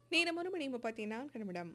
நேரம் ஒரு மணி முப்பத்தி நான்கு நிமிடம்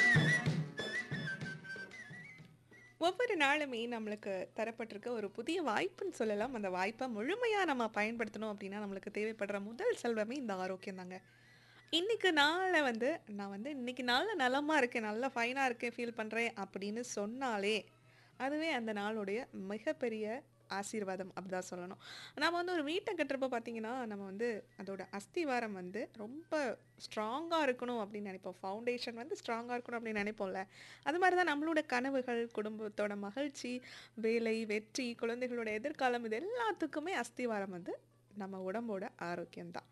ஒவ்வொரு நாளுமே நம்மளுக்கு தரப்பட்டிருக்க ஒரு புதிய வாய்ப்புன்னு சொல்லலாம் அந்த வாய்ப்பை முழுமையாக நம்ம பயன்படுத்தணும் அப்படின்னா நம்மளுக்கு தேவைப்படுற முதல் செல்வமே இந்த ஆரோக்கியம் தாங்க இன்னைக்கு நாளை வந்து நான் வந்து இன்னைக்கு நாளில் நலமாக இருக்கேன் நல்லா ஃபைனாக இருக்கேன் ஃபீல் பண்ணுறேன் அப்படின்னு சொன்னாலே அதுவே அந்த நாளுடைய மிகப்பெரிய ஆசீர்வாதம் அப்படிதான் சொல்லணும் நம்ம வந்து ஒரு வீட்டை கட்டுறப்ப பார்த்தீங்கன்னா நம்ம வந்து அதோட அஸ்திவாரம் வந்து ரொம்ப ஸ்ட்ராங்காக இருக்கணும் அப்படின்னு நினைப்போம் ஃபவுண்டேஷன் வந்து ஸ்ட்ராங்காக இருக்கணும் அப்படின்னு நினைப்போம்ல அது மாதிரி தான் நம்மளோட கனவுகள் குடும்பத்தோட மகிழ்ச்சி வேலை வெற்றி குழந்தைகளோட எதிர்காலம் இது எல்லாத்துக்குமே அஸ்திவாரம் வந்து நம்ம உடம்போட ஆரோக்கியம்தான்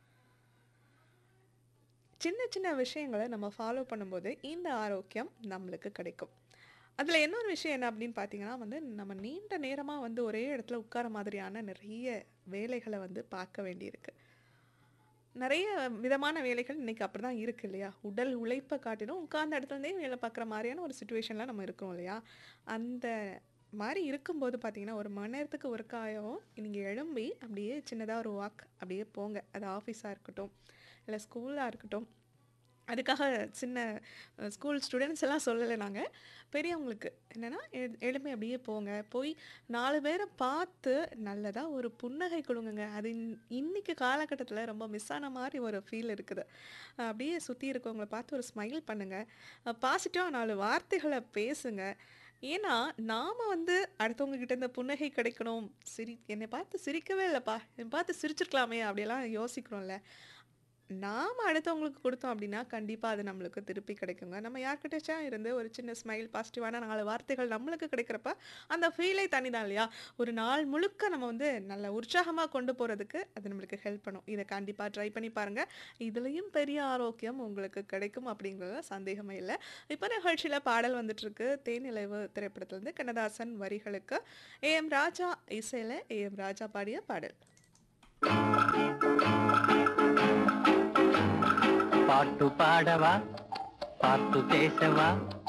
சின்ன சின்ன விஷயங்களை நம்ம ஃபாலோ பண்ணும்போது இந்த ஆரோக்கியம் நம்மளுக்கு கிடைக்கும் அதில் இன்னொரு விஷயம் என்ன அப்படின்னு பார்த்தீங்கன்னா வந்து நம்ம நீண்ட நேரமாக வந்து ஒரே இடத்துல உட்கார மாதிரியான நிறைய வேலைகளை வந்து பார்க்க வேண்டியிருக்கு நிறைய விதமான வேலைகள் இன்னைக்கு அப்படி தான் இருக்கு இல்லையா உடல் உழைப்பை காட்டிலும் உட்கார்ந்த இடத்துல இருந்தே வேலை பார்க்குற மாதிரியான ஒரு சுச்சுவேஷனில் நம்ம இருக்கிறோம் இல்லையா அந்த மாதிரி இருக்கும்போது பார்த்தீங்கன்னா ஒரு மணி நேரத்துக்கு ஒரு காயம் நீங்கள் எழும்பி அப்படியே சின்னதாக ஒரு வாக் அப்படியே போங்க அது ஆஃபீஸாக இருக்கட்டும் இல்லை ஸ்கூலாக இருக்கட்டும் அதுக்காக சின்ன ஸ்கூல் ஸ்டூடெண்ட்ஸ் எல்லாம் சொல்லலை நாங்கள் பெரியவங்களுக்கு என்னென்னா எழுப்பி அப்படியே போங்க போய் நாலு பேரை பார்த்து நல்லதாக ஒரு புன்னகை கொடுங்க அது இன்- இன்னைக்கு காலகட்டத்தில் ரொம்ப மிஸ் ஆன மாதிரி ஒரு ஃபீல் இருக்குது அஹ் அப்படியே சுற்றி இருக்கவங்கள பார்த்து ஒரு ஸ்மைல் பண்ணுங்கள் பாசிட்டிவாக நாலு வார்த்தைகளை பேசுங்க ஏன்னா நாம் வந்து அடுத்தவங்க கிட்ட இந்த புன்னகை கிடைக்கணும் சிரி என்னை பார்த்து சிரிக்கவே இல்லைப்பா என்னை பார்த்து சிரிச்சிருக்கலாமே அப்படியெல்லாம் யோசிக்கிறோம்ல நாம் அடுத்தவங்களுக்கு கொடுத்தோம் அப்படின்னா கண்டிப்பாக அது நம்மளுக்கு திருப்பி கிடைக்குங்க நம்ம யார்கிட்டச்சும் இருந்து ஒரு சின்ன ஸ்மைல் பாசிட்டிவான நாலு வார்த்தைகள் நம்மளுக்கு கிடைக்கிறப்ப அந்த ஃபீலே தனிதான் இல்லையா ஒரு நாள் முழுக்க நம்ம வந்து நல்ல உற்சாகமாக கொண்டு போகிறதுக்கு அது நம்மளுக்கு ஹெல்ப் பண்ணும் இதை கண்டிப்பாக ட்ரை பண்ணி பாருங்கள் இதுலேயும் பெரிய ஆரோக்கியம் உங்களுக்கு கிடைக்கும் அப்படிங்கிறதுல சந்தேகமே இல்லை இப்போ நிகழ்ச்சியில் பாடல் வந்துட்டு இருக்கு தேனிலவு திரைப்படத்துலேருந்து கண்ணதாசன் வரிகளுக்கு ஏ எம் ராஜா இசையில் ஏ எம் ராஜா பாடிய பாடல் பாட்டு பாடவா பாட்டு பேசவா